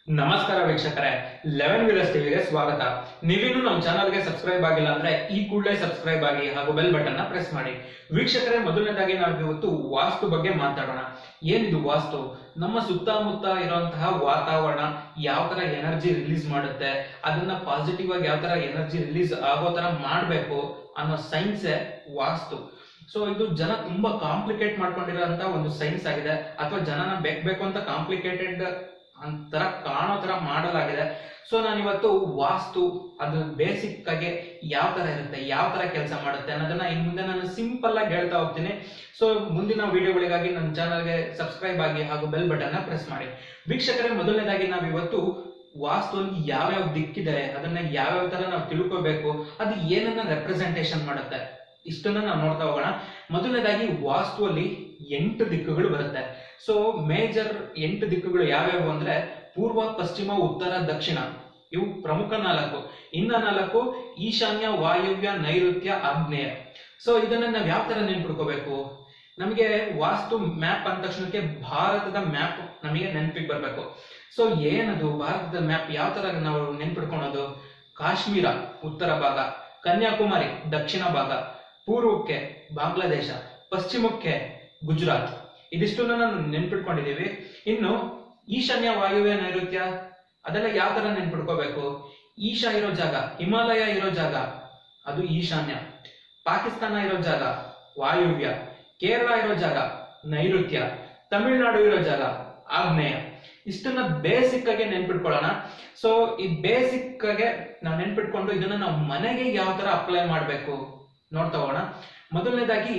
ನಮಸ್ಕಾರ ವೀಕ್ಷಕರೇ eleven wheelers ಟಿವಿಗೆ ಸ್ವಾಗತ ನೀವಿನ್ನು ನಮ್ಮ ಚಾನಲ್ಗೆ ಸಬ್ಸ್ಕ್ರೈಬ್ ಆಗಿಲ್ಲ ಅಂದ್ರೆ ಈ ಕೂಡಲೇ ಸಬ್ಸ್ಕ್ರೈಬ್ ಆಗಿ ಹಾಗೂ ಬೆಲ್ ಬಟನ್ ನ ಪ್ರೆಸ್ ಮಾಡಿ ವೀಕ್ಷಕರೇ ಮೊದಲನೇದಾಗಿ ನಾವು ಇವತ್ತು ವಾಸ್ತು ಬಗ್ಗೆ ಮಾತಾಡೋಣ ಏನಿದು ವಾಸ್ತು ನಮ್ಮ ಸುತ್ತಮುತ್ತ ಇರುವಂತಹ ವಾತಾವರಣ ಯಾವ ತರ ಎನರ್ಜಿ ರಿಲೀಸ್ ಮಾಡುತ್ತೆ ಅದನ್ನ ಪಾಸಿಟಿವ್ ಆಗಿ ಯಾವ ತರ ಎನರ್ಜಿ ರಿಲೀಸ್ ಆಗೋ ತರ ಮಾಡ್ಬೇಕು ಅನ್ನೋ ಸೈನ್ಸೇ ವಾಸ್ತು ಸೊ ಇದು ಜನ ತುಂಬಾ ಕಾಂಪ್ಲಿಕೇಟ್ ಮಾಡ್ಕೊಂಡಿರೋಂತ ಒಂದು ಸೈನ್ಸ್ ಆಗಿದೆ ಅಥವಾ ಜನನ ಬೇಕು ಬೇಕು ಅಂತ ಕಾಂಪ್ಲಿಕೇಟೆಡ್ ಅಂತರ ಕಾಣೋ ತರ ಮಾಡಲಾಗಿದೆ ಸೊ ನಾನು ಇವತ್ತು ವಾಸ್ತು ಅದು ಬೇಸಿಕ್ ಆಗಿ ಯಾವ ತರ ಇರುತ್ತೆ ಯಾವ ತರ ಕೆಲಸ ಮಾಡುತ್ತೆ ಅನ್ನೋದನ್ನ ಇನ್ ಮುಂದೆ ನಾನು ಸಿಂಪಲ್ ಆಗಿ ಹೇಳ್ತಾ ಹೋಗ್ತೀನಿ ಸೊ ಮುಂದಿನ ವಿಡಿಯೋಗಳಿಗಾಗಿ ನನ್ನ ಚಾನಲ್ಗೆ ಸಬ್ಸ್ಕ್ರೈಬ್ ಆಗಿ ಹಾಗೂ ಬೆಲ್ ಬಟನ್ ನ ಪ್ರೆಸ್ ಮಾಡಿ ವೀಕ್ಷಕರೇ ಮೊದಲನೇದಾಗಿ ನಾವು ಇವತ್ತು ವಾಸ್ತುವಲ್ಲಿ ಯಾವ್ಯಾವ ದಿಕ್ಕಿದೆ ಅದನ್ನ ಯಾವ್ಯಾವ ತರ ನಾವು ತಿಳ್ಕೋಬೇಕು ಅದು ಏನನ್ನ ರೆಪ್ರೆಸೆಂಟೇಷನ್ ಮಾಡುತ್ತೆ ಇಷ್ಟನ್ನ ನಾವು ನೋಡ್ತಾ ಹೋಗೋಣ ಮೊದಲನೇದಾಗಿ ವಾಸ್ತುವಲ್ಲಿ ಎಂಟು ದಿಕ್ಕುಗಳು ಬರುತ್ತೆ ಸೊ ಮೇಜರ್ ಎಂಟು ದಿಕ್ಕುಗಳು ಯಾವ್ಯಾವು ಅಂದ್ರೆ ಪೂರ್ವ ಪಶ್ಚಿಮ ಉತ್ತರ ದಕ್ಷಿಣ ಇವು ಪ್ರಮುಖ ನಾಲ್ಕು ಇನ್ನ ನಾಲ್ಕು ಈಶಾನ್ಯ ವಾಯುವ್ಯ ನೈಋತ್ಯ ಆಗ್ನೇಯ ಸೊ ಇದನ್ನ ನಾವ್ ಯಾವ ತರ ನೆನ್ಪಿಡ್ಕೋಬೇಕು ನಮಗೆ ವಾಸ್ತು ಮ್ಯಾಪ್ ಅಂದ ತಕ್ಷಣಕ್ಕೆ ಭಾರತದ ಮ್ಯಾಪ್ ನಮಗೆ ನೆನಪಿಗೆ ಬರ್ಬೇಕು ಸೊ ಏನದು ಭಾರತದ ಮ್ಯಾಪ್ ಯಾವ ತರ ನಾವು ನೆನ್ಪಿಡ್ಕೊಳೋದು ಕಾಶ್ಮೀರ ಉತ್ತರ ಭಾಗ ಕನ್ಯಾಕುಮಾರಿ ದಕ್ಷಿಣ ಭಾಗ ಪೂರ್ವಕ್ಕೆ ಬಾಂಗ್ಲಾದೇಶ ಪಶ್ಚಿಮಕ್ಕೆ ಗುಜರಾತ್ ಇದಿಷ್ಟನ್ನು ನಾವು ನೆನ್ಪಿಟ್ಕೊಂಡಿದೀವಿ ಇನ್ನು ಈಶಾನ್ಯ ವಾಯುವ್ಯ ನೈಋತ್ಯ ಅದೆಲ್ಲ ಯಾವ ತರ ನೆನ್ಪಿಟ್ಕೋಬೇಕು ಈಶಾ ಇರೋ ಜಾಗ ಹಿಮಾಲಯ ಇರೋ ಜಾಗ ಅದು ಈಶಾನ್ಯ ಪಾಕಿಸ್ತಾನ ಇರೋ ಜಾಗ ವಾಯುವ್ಯ ಕೇರಳ ಇರೋ ಜಾಗ ನೈಋತ್ಯ ತಮಿಳುನಾಡು ಇರೋ ಜಾಗ ಆಗ್ನೇಯ ಇಷ್ಟನ್ನ ಬೇಸಿಕ್ ಆಗಿ ನೆನ್ಪಿಟ್ಕೊಳ್ಳೋಣ ಸೊ ಈ ಬೇಸಿಕ್ ಆಗಿ ನಾವು ನೆನ್ಪಿಟ್ಕೊಂಡು ಇದನ್ನ ನಾವು ಮನೆಗೆ ಯಾವ ತರ ಅಪ್ಲೈ ಮಾಡ್ಬೇಕು ನೋಡ್ತಾ ಹೋಗೋಣ ಮೊದಲನೇದಾಗಿ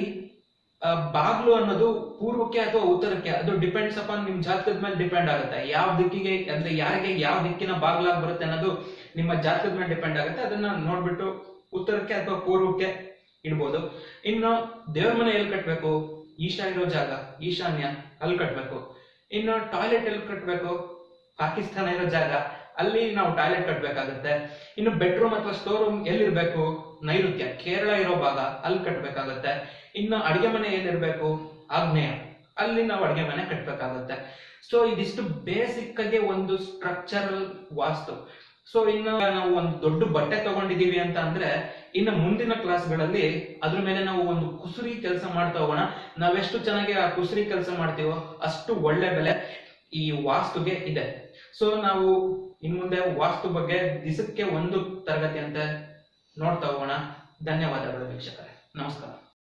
ಆ, ಬಾಗ್ಲು ಅನ್ನೋದು ಪೂರ್ವಕ್ಕೆ ಅಥವಾ ಉತ್ತರಕ್ಕೆ ಅದು ಡಿಪೆಂಡ್ಸ್ ಅಪಾನ್ ನಿಮ್ ಜಾತಕದ ಮೇಲೆ ಡಿಪೆಂಡ್ ಆಗುತ್ತೆ ಯಾವ ದಿಕ್ಕಿಗೆ ಅಂದ್ರೆ ಯಾರಿಗೆ ಯಾವ ದಿಕ್ಕಿನ ಬಾಗ್ಲಾಗ್ ಬರುತ್ತೆ ಅನ್ನೋದು ನಿಮ್ಮ ಜಾತಕದ ಮೇಲೆ ಡಿಪೆಂಡ್ ಆಗುತ್ತೆ ಅದನ್ನ ನೋಡ್ಬಿಟ್ಟು ಉತ್ತರಕ್ಕೆ ಅಥವಾ ಪೂರ್ವಕ್ಕೆ ಇಡ್ಬೋದು ಇನ್ನು ದೇವ್ರ ಮನೆ ಎಲ್ಲಿ ಕಟ್ಬೇಕು ಈಶಾ ಇರೋ ಜಾಗ ಈಶಾನ್ಯ ಅಲ್ಲಿ ಕಟ್ಬೇಕು ಇನ್ನು ಟಾಯ್ಲೆಟ್ ಎಲ್ಲಿ ಕಟ್ಬೇಕು ಪಾಕಿಸ್ತಾನ ಇರೋ ಜಾಗ ಅಲ್ಲಿ ನಾವು ಟಾಯ್ಲೆಟ್ ಕಟ್ಬೇಕಾಗುತ್ತೆ ಇನ್ನು ಬೆಡ್ರೂಮ್ ಅಥವಾ ಸ್ಟೋರ್ ರೂಮ್ ಎಲ್ಲಿರ್ಬೇಕು ನೈಋತ್ಯ ಕೇರಳ ಇರೋ ಭಾಗ ಅಲ್ಲಿ ಕಟ್ಬೇಕಾಗುತ್ತೆ ಇನ್ನು ಅಡಿಗೆ ಮನೆ ಎಲ್ಲಿರ್ಬೇಕು ಆಗ್ನೇಯ ಅಲ್ಲಿ ನಾವು ಅಡಿಗೆ ಮನೆ ಕಟ್ಬೇಕಾಗುತ್ತೆ ಸೊ ಇದಿಷ್ಟು ಬೇಸಿಕ್ ಆಗಿ ಒಂದು ಸ್ಟ್ರಕ್ಚರಲ್ ವಾಸ್ತು ಸೊ ಇನ್ನು ನಾವು ಒಂದು ದೊಡ್ಡ ಬಟ್ಟೆ ತಗೊಂಡಿದೀವಿ ಅಂತ ಅಂದ್ರೆ ಇನ್ನು ಮುಂದಿನ ಕ್ಲಾಸ್ಗಳಲ್ಲಿ ಅದ್ರ ಮೇಲೆ ನಾವು ಒಂದು ಕುಸುರಿ ಕೆಲಸ ಮಾಡ್ತಾ ಹೋಗೋಣ ನಾವೆಷ್ಟು ಚೆನ್ನಾಗಿ ಆ ಕುಸುರಿ ಕೆಲಸ ಮಾಡ್ತೀವೋ ಅಷ್ಟು ಒಳ್ಳೆ ಬೆಲೆ ಈ ವಾಸ್ತುಗೆ ಇದೆ ಸೊ ನಾವು ಇನ್ ಮುಂದೆ ವಾಸ್ತು ಬಗ್ಗೆ ದಿಸಕ್ಕೆ ಒಂದು ತರಗತಿ ಅಂತ ನೋಡ್ತಾ ಹೋಗೋಣ ಧನ್ಯವಾದಗಳು ವೀಕ್ಷಕರೇ ನಮಸ್ಕಾರ